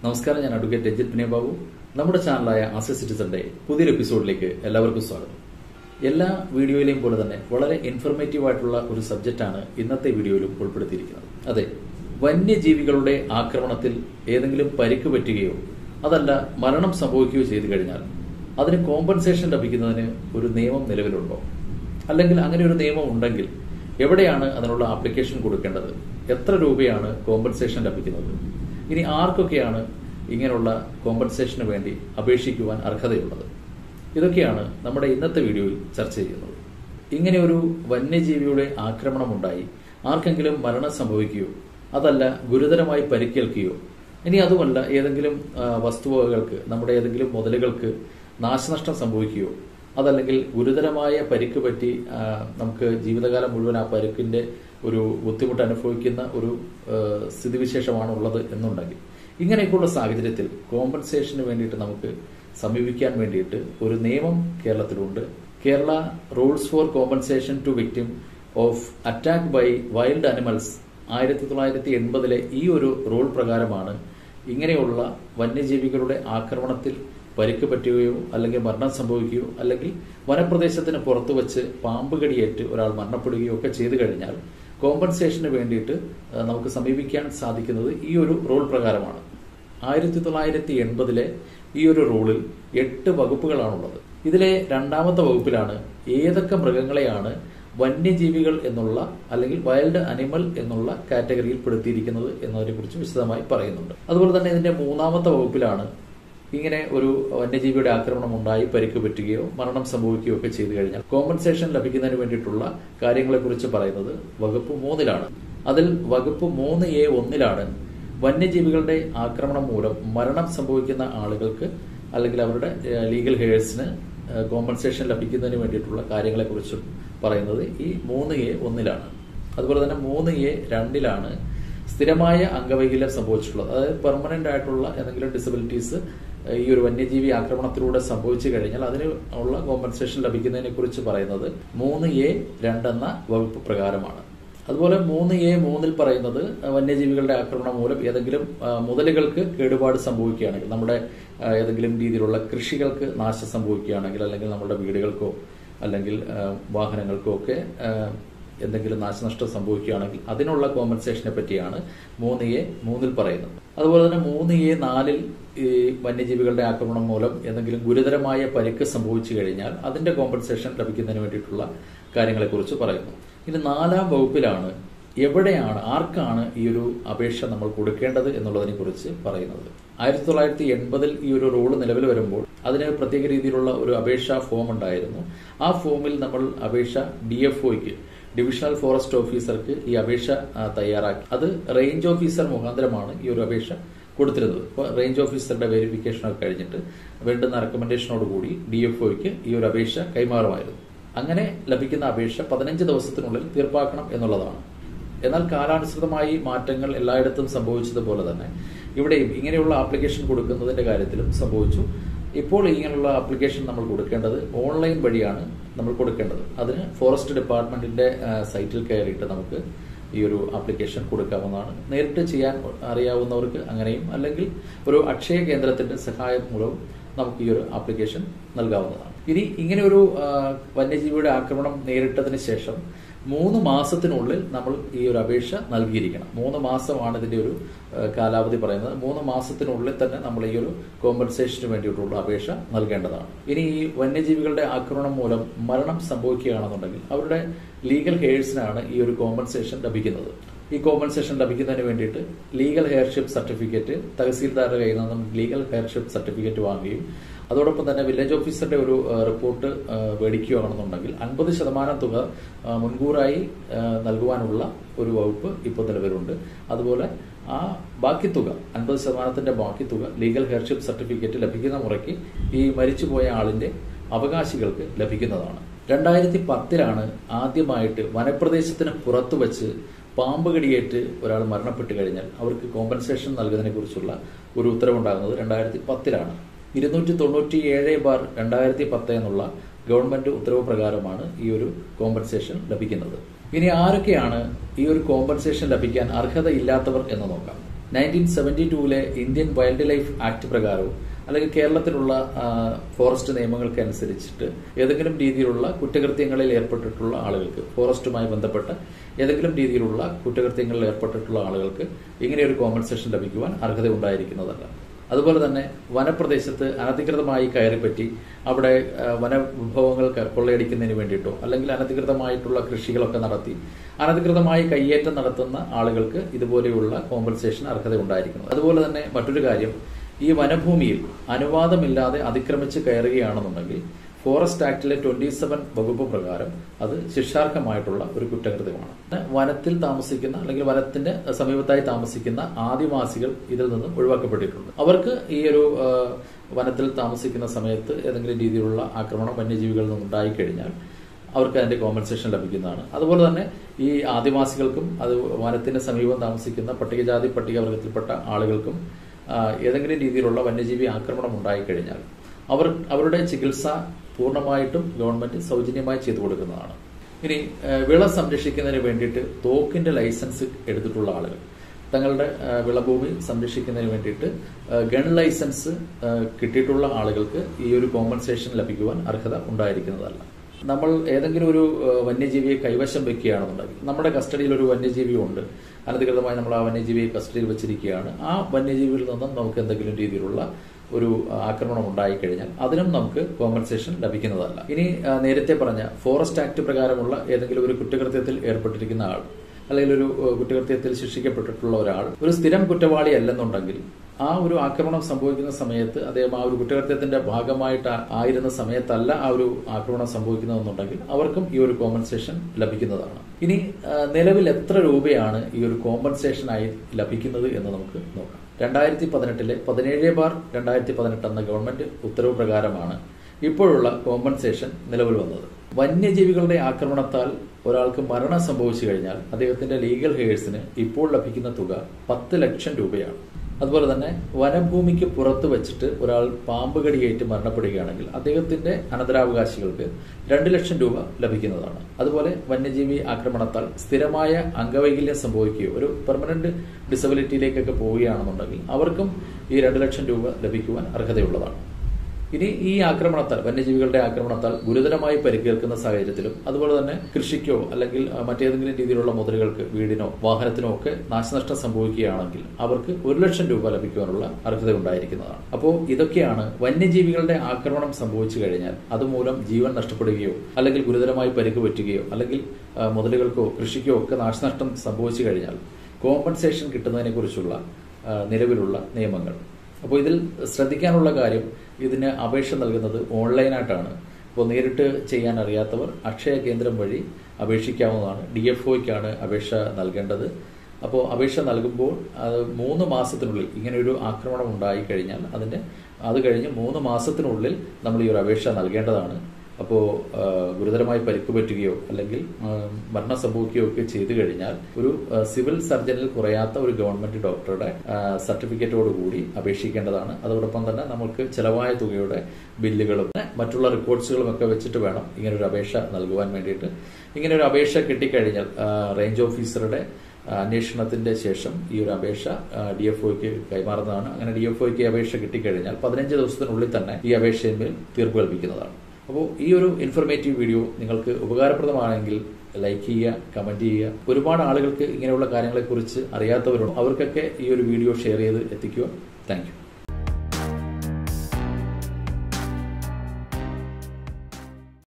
നമസ്കാരം ഞാൻ അഡ്വക്കേറ്റ് രഞ്ജിത് പിനെ ബാബു നമ്മുടെ ചാനലായ ആസി സിറ്റിസന്റെ പുതിയൊരു എപ്പിസോഡിലേക്ക് എല്ലാവർക്കും സ്വാഗതം എല്ലാ വീഡിയോയിലെയും പോലെ തന്നെ വളരെ ഇൻഫർമേറ്റീവ് ആയിട്ടുള്ള ഒരു സബ്ജക്റ്റാണ് ഇന്നത്തെ വീഡിയോയിലും ഉൾപ്പെടുത്തിയിരിക്കുന്നത് അതെ വന്യജീവികളുടെ ആക്രമണത്തിൽ ഏതെങ്കിലും പരിക്ക് പറ്റുകയോ അതല്ല മരണം സംഭവിക്കുകയോ ചെയ്തു കഴിഞ്ഞാൽ അതിന് കോമ്പൻസേഷൻ ലഭിക്കുന്നതിന് ഒരു നിയമം നിലവിലുണ്ടോ അല്ലെങ്കിൽ അങ്ങനെ ഒരു നിയമം ഉണ്ടെങ്കിൽ എവിടെയാണ് അതിനുള്ള ആപ്ലിക്കേഷൻ കൊടുക്കേണ്ടത് എത്ര രൂപയാണ് കോമ്പൻസേഷൻ ലഭിക്കുന്നത് ഇനി ആർക്കൊക്കെയാണ് ഇങ്ങനെയുള്ള കോമ്പൻസേഷന് വേണ്ടി അപേക്ഷിക്കുവാൻ അർഹതയുള്ളത് ഇതൊക്കെയാണ് നമ്മുടെ ഇന്നത്തെ വീഡിയോയിൽ ചർച്ച ചെയ്യുന്നത് ഇങ്ങനെ ഒരു വന്യജീവിയുടെ ആക്രമണമുണ്ടായി ആർക്കെങ്കിലും മരണം സംഭവിക്കുകയോ അതല്ല ഗുരുതരമായി പരിക്കേൽക്കുകയോ ഇനി അതുമല്ല ഏതെങ്കിലും ആ, വസ്തുവകകൾക്ക് നമ്മുടെ ഏതെങ്കിലും മുതലുകൾക്ക് നാശനഷ്ടം സംഭവിക്കുകയോ അതല്ലെങ്കിൽ ഗുരുതരമായ പരിക്ക് പറ്റി ആ, നമുക്ക് ജീവിതകാലം മുഴുവൻ ആ പരിക്കിന്റെ ഒരു ബുദ്ധിമുട്ട് അനുഭവിക്കുന്ന ഒരു ആ, സ്ഥിതിവിശേഷമാണ് ഉള്ളത് എന്നുണ്ടെങ്കിൽ ഇങ്ങനെയൊക്കെയുള്ള സാഹചര്യത്തിൽ കോമ്പൻസേഷന് വേണ്ടിയിട്ട് നമുക്ക് സമീപിക്കാൻ വേണ്ടിയിട്ട് ഒരു നിയമം കേരളത്തിലുണ്ട് Kerala rules for compensation to victim of attack by wild animals ആയിരത്തി തൊള്ളായിരത്തി എൺപതിലെ ഈ ഒരു റൂൾ പ്രകാരമാണ് ഇങ്ങനെയുള്ള വന്യജീവികളുടെ ആക്രമണത്തിൽ പരിക്ക് പറ്റുകയോ അല്ലെങ്കിൽ മരണം സംഭവിക്കുകയോ അല്ലെങ്കിൽ വനപ്രദേശത്തിന് പുറത്തു വെച്ച് പാമ്പ് കടിയേറ്റ് ഒരാൾ മരണപ്പെടുകയോ ഒക്കെ ചെയ്തു കഴിഞ്ഞാൽ കോമ്പൻസേഷന് വേണ്ടിയിട്ട് ആ, നമുക്ക് സമീപിക്കാൻ സാധിക്കുന്നത് ഈ ഒരു റൂൾ പ്രകാരമാണ് ആയിരത്തി തൊള്ളായിരത്തി എൺപതിലെ ഈ ഒരു റൂളിൽ എട്ട് വകുപ്പുകളാണുള്ളത് ഇതിലെ രണ്ടാമത്തെ വകുപ്പിലാണ് ഏതൊക്കെ മൃഗങ്ങളെയാണ് വന്യജീവികൾ എന്നുള്ള അല്ലെങ്കിൽ വൈൽഡ് അനിമൽ എന്നുള്ള കാറ്റഗറിയിൽ പെടുത്തിയിരിക്കുന്നത് എന്നതിനെ കുറിച്ച് വിശദമായി പറയുന്നുണ്ട് അതുപോലെ തന്നെ ഇതിന്റെ മൂന്നാമത്തെ വകുപ്പിലാണ് ഇങ്ങനെ ഒരു വന്യജീവിയുടെ ആക്രമണം ഉണ്ടായി പരിക്ക് പറ്റുകയോ മരണം സംഭവിക്കുകയോ ഒക്കെ ചെയ്തു കഴിഞ്ഞാൽ കോമ്പൻസേഷൻ ലഭിക്കുന്നതിന് വേണ്ടിയിട്ടുള്ള കാര്യങ്ങളെക്കുറിച്ച് പറയുന്നത് വകുപ്പ് മൂന്നിലാണ് അതിൽ വകുപ്പ് മൂന്ന് എ ഒന്നിലാണ് വന്യജീവികളുടെ ആക്രമണം മൂലം മരണം സംഭവിക്കുന്ന ആളുകൾക്ക് അല്ലെങ്കിൽ അവരുടെ ലീഗൽ ഹെയേഴ്സിന് കോമ്പൻസേഷൻ ലഭിക്കുന്നതിന് വേണ്ടിയിട്ടുള്ള കാര്യങ്ങളെക്കുറിച്ച് പറയുന്നത് ഈ മൂന്ന് എ ഒന്നിലാണ് അതുപോലെ തന്നെ മൂന്ന് എ രണ്ടിലാണ് സ്ഥിരമായ അംഗവൈകല്യം സംഭവിച്ചിട്ടുള്ളത് അതായത് പെർമനന്റ് ആയിട്ടുള്ള എന്തെങ്കിലും ഡിസബിലിറ്റീസ് ഈ ഒരു വന്യജീവി ആക്രമണത്തിലൂടെ സംഭവിച്ചു കഴിഞ്ഞാൽ അതിന് ഉള്ള കോമ്പൻസേഷൻ ലഭിക്കുന്നതിനെ കുറിച്ച് പറയുന്നത് മൂന്ന് എ രണ്ടെന്ന വകുപ്പ് പ്രകാരമാണ് അതുപോലെ മൂന്ന് എ മൂന്നിൽ പറയുന്നത് വന്യജീവികളുടെ ആക്രമണം മൂലം ഏതെങ്കിലും ആ, മുതലുകൾക്ക് കേടുപാട് സംഭവിക്കുകയാണെങ്കിൽ നമ്മുടെ ആ, ഏതെങ്കിലും രീതിയിലുള്ള കൃഷികൾക്ക് നാശം സംഭവിക്കുകയാണെങ്കിൽ അല്ലെങ്കിൽ നമ്മുടെ വീടുകൾക്കോ അല്ലെങ്കിൽ ആ, വാഹനങ്ങൾക്കോ ഒക്കെ ആ, എന്തെങ്കിലും നാശനഷ്ടം സംഭവിക്കുകയാണെങ്കിൽ അതിനുള്ള കോമ്പൻസേഷനെ പറ്റിയാണ് മൂന്ന് എ മൂന്നിൽ പറയുന്നത് അതുപോലെ തന്നെ മൂന്ന് എ നാലിൽ ഈ വന്യജീവികളുടെ ആക്രമണം മൂലം എന്തെങ്കിലും ഗുരുതരമായ പരിക്ക് സംഭവിച്ചു കഴിഞ്ഞാൽ അതിന്റെ കോമ്പൻസേഷൻ ലഭിക്കുന്നതിന് വേണ്ടിയിട്ടുള്ള കാര്യങ്ങളെക്കുറിച്ച് പറയുന്നു ഇനി നാലാം വകുപ്പിലാണ് എവിടെയാണ് ആർക്കാണ് ഈ ഒരു അപേക്ഷ നമ്മൾ കൊടുക്കേണ്ടത് എന്നുള്ളതിനെ കുറിച്ച് പറയുന്നത് ആയിരത്തി തൊള്ളായിരത്തി എൺപതിൽ ഈ ഒരു റൂൾ നിലവിൽ വരുമ്പോൾ അതിന് പ്രത്യേക രീതിയിലുള്ള ഒരു അപേക്ഷാ ഫോം ഉണ്ടായിരുന്നു ആ ഫോമിൽ നമ്മൾ അപേക്ഷ ഡി എഫ് ഒക്ക് ഡിവിഷണൽ ഫോറസ്റ്റ് ഓഫീസർക്ക് ഈ അപേക്ഷ ആ, തയ്യാറാക്കി അത് റേഞ്ച് ഓഫീസർ മുഖാന്തരമാണ് ഈ ഒരു അപേക്ഷ കൊടുത്തിരുന്നത് അപ്പോൾ റേഞ്ച് ഓഫീസറുടെ വെരിഫിക്കേഷൻ ഒക്കെ കഴിഞ്ഞിട്ട് വേണ്ടുന്ന റെക്കമെൻഡേഷനോട് കൂടി ഡി എഫ് ഒക്ക് ഈ ഒരു അപേക്ഷ കൈമാറുമായിരുന്നു അങ്ങനെ ലഭിക്കുന്ന അപേക്ഷ പതിനഞ്ച് ദിവസത്തിനുള്ളിൽ തീർപ്പാക്കണം എന്നുള്ളതാണ് എന്നാൽ കാലാനുസൃതമായി മാറ്റങ്ങൾ എല്ലായിടത്തും സംഭവിച്ചതുപോലെ തന്നെ ഇവിടെയും ഇങ്ങനെയുള്ള ആപ്ലിക്കേഷൻ കൊടുക്കുന്നതിന്റെ കാര്യത്തിലും സംഭവിച്ചു ഇപ്പോൾ ഇങ്ങനെയുള്ള ആപ്ലിക്കേഷൻ നമ്മൾ കൊടുക്കേണ്ടത് ഓൺലൈൻ വഴിയാണ് നമ്മൾ കൊടുക്കേണ്ടത് അതിന് ഫോറസ്റ്റ് ഡിപ്പാർട്ട്മെന്റിന്റെ ആ, സൈറ്റിൽ കയറിയിട്ട് നമുക്ക് ഈ ഒരു ആപ്ലിക്കേഷൻ കൊടുക്കാവുന്നതാണ് നേരിട്ട് ചെയ്യാൻ അറിയാവുന്നവർക്ക് അങ്ങനെയും അല്ലെങ്കിൽ ഒരു അക്ഷയ കേന്ദ്രത്തിന്റെ സഹായം മൂലവും നമുക്ക് ഈ ഒരു ആപ്ലിക്കേഷൻ നൽകാവുന്നതാണ് ഇനി ഇങ്ങനെ ഒരു ആ, വന്യജീവിയുടെ ആക്രമണം നേരിട്ടതിന് ശേഷം മൂന്ന് മാസത്തിനുള്ളിൽ നമ്മൾ ഈ ഒരു അപേക്ഷ നൽകിയിരിക്കണം മൂന്ന് മാസമാണ് ഇതിന്റെ ഒരു ആ, കാലാവധി പറയുന്നത് മൂന്ന് മാസത്തിനുള്ളിൽ തന്നെ നമ്മൾ ഈ ഒരു കോമ്പൻസേഷന് വേണ്ടിയിട്ടുള്ള അപേക്ഷ നൽകേണ്ടതാണ് ഇനി ഈ വന്യജീവികളുടെ ആക്രമണം മൂലം മരണം സംഭവിക്കുകയാണെന്നുണ്ടെങ്കിൽ അവരുടെ ലീഗൽ ഹെയർസിനാണ് ഈ ഒരു കോമ്പൻസേഷൻ ലഭിക്കുന്നത് ഈ കോമ്പൻസേഷൻ ലഭിക്കുന്നതിന് വേണ്ടിയിട്ട് ലീഗൽ ഹെയർഷിപ്പ് സർട്ടിഫിക്കറ്റ് തഹസീൽദാരുടെ കയ്യിൽ നിന്നും ലീഗൽ ഹെയർഷിപ്പ് സർട്ടിഫിക്കറ്റ് വാങ്ങുകയും അതോടൊപ്പം തന്നെ വില്ലേജ് ഓഫീസറുടെ ഒരു ആ, റിപ്പോർട്ട് ആ, മേടിക്കുകയാണെന്നുണ്ടെങ്കിൽ അൻപത് ശതമാനം തുക ആ, മുൻകൂറായി ആ, നൽകുവാനുള്ള ഒരു വകുപ്പ് ഇപ്പോൾ നിലവിലുണ്ട് അതുപോലെ ആ ബാക്കി തുക അൻപത് ശതമാനത്തിന്റെ ബാക്കി തുക ലീഗൽ ഹെയർഷിപ്പ് സർട്ടിഫിക്കറ്റ് ലഭിക്കുന്ന മുറയ്ക്ക് ഈ മരിച്ചുപോയ ആളിന്റെ അവകാശികൾക്ക് ലഭിക്കുന്നതാണ് രണ്ടായിരത്തി പത്തിലാണ് ആദ്യമായിട്ട് വനപ്രദേശത്തിന് പുറത്തു വച്ച് പാമ്പ് കടിയേറ്റ് ഒരാൾ മരണപ്പെട്ട് കഴിഞ്ഞാൽ അവർക്ക് കോമ്പൻസേഷൻ നൽകുന്നതിനെ കുറിച്ചുള്ള ഒരു ഉത്തരവുണ്ടാകുന്നത് രണ്ടായിരത്തി പത്തിലാണ് ഇരുന്നൂറ്റി തൊണ്ണൂറ്റി ഏഴ് ബാർ രണ്ടായിരത്തി പത്ത് എന്നുള്ള ഗവൺമെന്റ് ഉത്തരവ് പ്രകാരമാണ് ഈ ഒരു കോമ്പൻസേഷൻ ലഭിക്കുന്നത് ഇനി ആരൊക്കെയാണ് ഈ ഒരു കോമ്പൻസേഷൻ ലഭിക്കാൻ അർഹതയില്ലാത്തവർ എന്ന് നോക്കാം നയൻറ്റീൻ സെവന്റി ടൂവിലെ ഇന്ത്യൻ വൈൽഡ് ലൈഫ് ആക്ട് പ്രകാരവും അല്ലെങ്കിൽ കേരളത്തിലുള്ള ആ, ഫോറസ്റ്റ് നിയമങ്ങൾക്ക് അനുസരിച്ചിട്ട് ഏതെങ്കിലും രീതിയിലുള്ള കുറ്റകൃത്യങ്ങളിൽ ഏർപ്പെട്ടിട്ടുള്ള ആളുകൾക്ക് ഫോറസ്റ്റുമായി ബന്ധപ്പെട്ട ഏതെങ്കിലും രീതിയിലുള്ള കുറ്റകൃത്യങ്ങളിൽ ഏർപ്പെട്ടിട്ടുള്ള ആളുകൾക്ക് ഇങ്ങനെയൊരു കോമ്പൻസേഷൻ ലഭിക്കുവാൻ അർഹത ഉണ്ടായിരിക്കുന്നതല്ല അതുപോലെ തന്നെ വനപ്രദേശത്ത് അനധികൃതമായി കയറിപ്പറ്റി അവിടെ ആ, വനവിഭവങ്ങൾ ക- കൊള്ളയടിക്കുന്നതിന് വേണ്ടിയിട്ടോ അല്ലെങ്കിൽ അനധികൃതമായിട്ടുള്ള കൃഷികളൊക്കെ നടത്തി അനധികൃതമായി കയ്യേറ്റം നടത്തുന്ന ആളുകൾക്ക് ഇതുപോലെയുള്ള കോമ്പൻസേഷൻ അർഹത ഉണ്ടായിരിക്കുന്നത് അതുപോലെ തന്നെ മറ്റൊരു കാര്യം ഈ വനഭൂമിയിൽ അനുവാദമില്ലാതെ അതിക്രമിച്ച് കയറുകയാണെന്നുണ്ടെങ്കിൽ ഫോറസ്റ്റ് ആക്ടിലെ ട്വന്റി സെവൻ വകുപ്പ് പ്രകാരം അത് ശിക്ഷാർഹമായിട്ടുള്ള ഒരു കുറ്റകൃത്യമാണ് വനത്തിൽ താമസിക്കുന്ന അല്ലെങ്കിൽ വനത്തിന്റെ സമീപത്തായി താമസിക്കുന്ന ആദിവാസികൾ ഇതിൽ നിന്നും ഒഴിവാക്കപ്പെട്ടിട്ടുണ്ട് അവർക്ക് ഈ ഒരു ആ, വനത്തിൽ താമസിക്കുന്ന സമയത്ത് ഏതെങ്കിലും രീതിയിലുള്ള ആക്രമണം വന്യജീവികളിൽ നിന്നും ഉണ്ടായിക്കഴിഞ്ഞാൽ അവർക്ക് അതിന്റെ കോമ്പൻസേഷൻ ലഭിക്കുന്നതാണ് അതുപോലെ തന്നെ ഈ ആദിവാസികൾക്കും അത് വനത്തിന് സമീപം താമസിക്കുന്ന പട്ടികജാതി പട്ടികവർഗത്തിൽപ്പെട്ട ആളുകൾക്കും ആ, ഏതെങ്കിലും രീതിയിലുള്ള വന്യജീവി ആക്രമണം ഉണ്ടായിക്കഴിഞ്ഞാൽ അവർ അവരുടെ ചികിത്സ പൂർണ്ണമായിട്ടും ഗവൺമെന്റ് സൗജന്യമായി ചെയ്തു കൊടുക്കുന്നതാണ് ഇനി ആ, വിള സംരക്ഷിക്കുന്നതിന് വേണ്ടിയിട്ട് തോക്കിന്റെ ലൈസൻസ് എടുത്തിട്ടുള്ള ആളുകൾ തങ്ങളുടെ ആ, വിളഭൂമി സംരക്ഷിക്കുന്നതിന് വേണ്ടിയിട്ട് ആ, ഗൺ ലൈസൻസ് ആ, കിട്ടിയിട്ടുള്ള ആളുകൾക്ക് ഈ ഒരു കോമ്പൻസേഷൻ ലഭിക്കുവാൻ അർഹത ഉണ്ടായിരിക്കുന്നതല്ല നമ്മൾ ഏതെങ്കിലും ഒരു ആ, വന്യജീവിയെ കൈവശം വെക്കുകയാണെന്നുണ്ടെങ്കിൽ നമ്മുടെ കസ്റ്റഡിയിൽ ഒരു വന്യജീവി ഉണ്ട് അനധികൃതമായി നമ്മൾ ആ വന്യജീവിയെ കസ്റ്റഡിയിൽ വെച്ചിരിക്കുകയാണ് ആ വന്യജീവിയിൽ നിന്നും നമുക്ക് എന്തെങ്കിലും രീതിയിലുള്ള ഒരു ആക്രമണം ഉണ്ടായിക്കഴിഞ്ഞാൽ അതിനും നമുക്ക് കോമ്പൻസേഷൻ ലഭിക്കുന്നതല്ല ഇനി ആ, നേരത്തെ പറഞ്ഞ ഫോറസ്റ്റ് ആക്ട് പ്രകാരമുള്ള ഏതെങ്കിലും ഒരു കുറ്റകൃത്യത്തിൽ ഏർപ്പെട്ടിരിക്കുന്ന ആൾ അല്ലെങ്കിൽ ഒരു ഏഹ്, കുറ്റകൃത്യത്തിൽ ശിക്ഷിക്കപ്പെട്ടിട്ടുള്ള ഒരാൾ ഒരു സ്ഥിരം കുറ്റവാളി അല്ലെന്നുണ്ടെങ്കിൽ ആ ഒരു ആക്രമണം സംഭവിക്കുന്ന സമയത്ത് അദ്ദേഹം ആ ഒരു കുറ്റകൃത്യത്തിന്റെ ഭാഗമായിട്ട് ആ- ആയിരുന്ന സമയത്തല്ല ആ ഒരു ആക്രമണം സംഭവിക്കുന്നതെന്നുണ്ടെങ്കിൽ അവർക്കും ഈ ഒരു കോമ്പൻസേഷൻ ലഭിക്കുന്നതാണ് ഇനി ആ, നിലവിൽ എത്ര രൂപയാണ് ഈ ഒരു കോമ്പൻസേഷനായി ലഭിക്കുന്നത് എന്ന് നമുക്ക് നോക്കാം രണ്ടായിരത്തി പതിനെട്ടിലെ പതിനേഴ് ബാർ രണ്ടായിരത്തി പതിനെട്ട് എന്ന ഗവൺമെന്റ് ഉത്തരവ് പ്രകാരമാണ് ഇപ്പോഴുള്ള കോമ്പൻസേഷൻ നിലവിൽ വന്നത് വന്യജീവികളുടെ ആക്രമണത്താൽ ഒരാൾക്ക് മരണം സംഭവിച്ചു കഴിഞ്ഞാൽ അദ്ദേഹത്തിന്റെ ലീഗൽ ഹെയർസിന് ഇപ്പോൾ ലഭിക്കുന്ന തുക പത്ത് ലക്ഷം രൂപയാണ് അതുപോലെ തന്നെ വനഭൂമിക്ക് പുറത്ത് വെച്ചിട്ട് ഒരാൾ പാമ്പ് കടിയേറ്റ് മരണപ്പെടുകയാണെങ്കിൽ അദ്ദേഹത്തിന്റെ അനന്തരാവകാശികൾക്ക് രണ്ട് ലക്ഷം രൂപ ലഭിക്കുന്നതാണ് അതുപോലെ വന്യജീവി ആക്രമണത്താൽ സ്ഥിരമായ അംഗവൈകല്യം സംഭവിക്കുകയോ ഒരു പെർമനന്റ് ഡിസബിലിറ്റിയിലേക്കൊക്കെ പോവുകയാണെന്നുണ്ടെങ്കിൽ അവർക്കും ഈ രണ്ട് ലക്ഷം രൂപ ലഭിക്കുവാൻ അർഹതയുള്ളതാണ് ഇനി ഈ ആക്രമണത്താൽ വന്യജീവികളുടെ ആക്രമണത്താൽ ഗുരുതരമായി പരിക്കേൽക്കുന്ന സാഹചര്യത്തിലും അതുപോലെ തന്നെ കൃഷിക്കോ അല്ലെങ്കിൽ ആ, മറ്റേതെങ്കിലും രീതിയിലുള്ള മുതലുകൾക്ക് വീടിനോ വാഹനത്തിനോ ഒക്കെ നാശനഷ്ടം സംഭവിക്കുകയാണെങ്കിൽ അവർക്ക് ഒരു ലക്ഷം രൂപ ലഭിക്കുവാനുള്ള അർഹത ഉണ്ടായിരിക്കുന്നതാണ് അപ്പോൾ ഇതൊക്കെയാണ് വന്യജീവികളുടെ ആക്രമണം സംഭവിച്ചു കഴിഞ്ഞാൽ അതുമൂലം ജീവൻ നഷ്ടപ്പെടുകയോ അല്ലെങ്കിൽ ഗുരുതരമായി പരിക്ക് പറ്റുകയോ അല്ലെങ്കിൽ ആ, മുതലുകൾക്കോ കൃഷിക്കോ ഒക്കെ നാശനഷ്ടം സംഭവിച്ചു കഴിഞ്ഞാൽ കോമ്പൻസേഷൻ കിട്ടുന്നതിനെ കുറിച്ചുള്ള നിലവിലുള്ള നിയമങ്ങൾ അപ്പോൾ ഇതിൽ ശ്രദ്ധിക്കാനുള്ള കാര്യം ഇതിന് അപേക്ഷ നൽകുന്നത് ഓൺലൈനായിട്ടാണ് അപ്പോൾ നേരിട്ട് ചെയ്യാൻ അറിയാത്തവർ അക്ഷയ കേന്ദ്രം വഴി അപേക്ഷിക്കാവുന്നതാണ് ഡി എഫ് ഒയ്ക്കാണ് അപേക്ഷ നൽകേണ്ടത് അപ്പോൾ അപേക്ഷ നൽകുമ്പോൾ അത് മൂന്ന് മാസത്തിനുള്ളിൽ ഇങ്ങനെ ഒരു ആക്രമണം ഉണ്ടായി കഴിഞ്ഞാൽ അതിന്റെ അത് കഴിഞ്ഞ് മൂന്ന് മാസത്തിനുള്ളിൽ നമ്മൾ ഈ ഒരു അപേക്ഷ നൽകേണ്ടതാണ് അപ്പോൾ ഗുരുതരമായി പരിക്ക് പറ്റുകയോ അല്ലെങ്കിൽ ആ, മരണം സംഭവിക്കുകയോ ഒക്കെ ചെയ്തു കഴിഞ്ഞാൽ ഒരു ആ, സിവിൽ സർജനിൽ കുറയാത്ത ഒരു ഗവൺമെന്റ് ഡോക്ടറുടെ ആ, സർട്ടിഫിക്കറ്റോടുകൂടി അപേക്ഷിക്കേണ്ടതാണ് അതോടൊപ്പം തന്നെ നമുക്ക് ചെലവായ തുകയുടെ ബില്ലുകളും പിന്നെ മറ്റുള്ള റിപ്പോർട്ട്സുകളും ഒക്കെ വെച്ചിട്ട് വേണം ഇങ്ങനെ ഒരു അപേക്ഷ നൽകുവാൻ വേണ്ടിയിട്ട് ഇങ്ങനെ ഒരു അപേക്ഷ കിട്ടിക്കഴിഞ്ഞാൽ ആ, റേഞ്ച് ഓഫീസറുടെ ആ, അന്വേഷണത്തിന്റെ ശേഷം ഈ ഒരു അപേക്ഷ ഡി എഫ് ഒക്ക് കൈമാറുന്നതാണ് അങ്ങനെ ഡി എഫ് ഒക്ക് അപേക്ഷ കിട്ടിക്കഴിഞ്ഞാൽ പതിനഞ്ച് ദിവസത്തിനുള്ളിൽ തന്നെ ഈ അപേക്ഷയിന്മേൽ തീർപ്പ് കൽപ്പിക്കുന്നതാണ് അപ്പോൾ ഈ ഒരു ഇൻഫർമേറ്റീവ് വീഡിയോ നിങ്ങൾക്ക് ഉപകാരപ്രദമാണെങ്കിൽ ലൈക്ക് ചെയ്യുക കമന്റ് ചെയ്യുക ഒരുപാട് ആളുകൾക്ക് ഇങ്ങനെയുള്ള കാര്യങ്ങളെക്കുറിച്ച് അറിയാത്തവരുണ്ട് അവർക്കൊക്കെ ഈ ഒരു വീഡിയോ ഷെയർ ചെയ്ത് എത്തിക്കുക താങ്ക്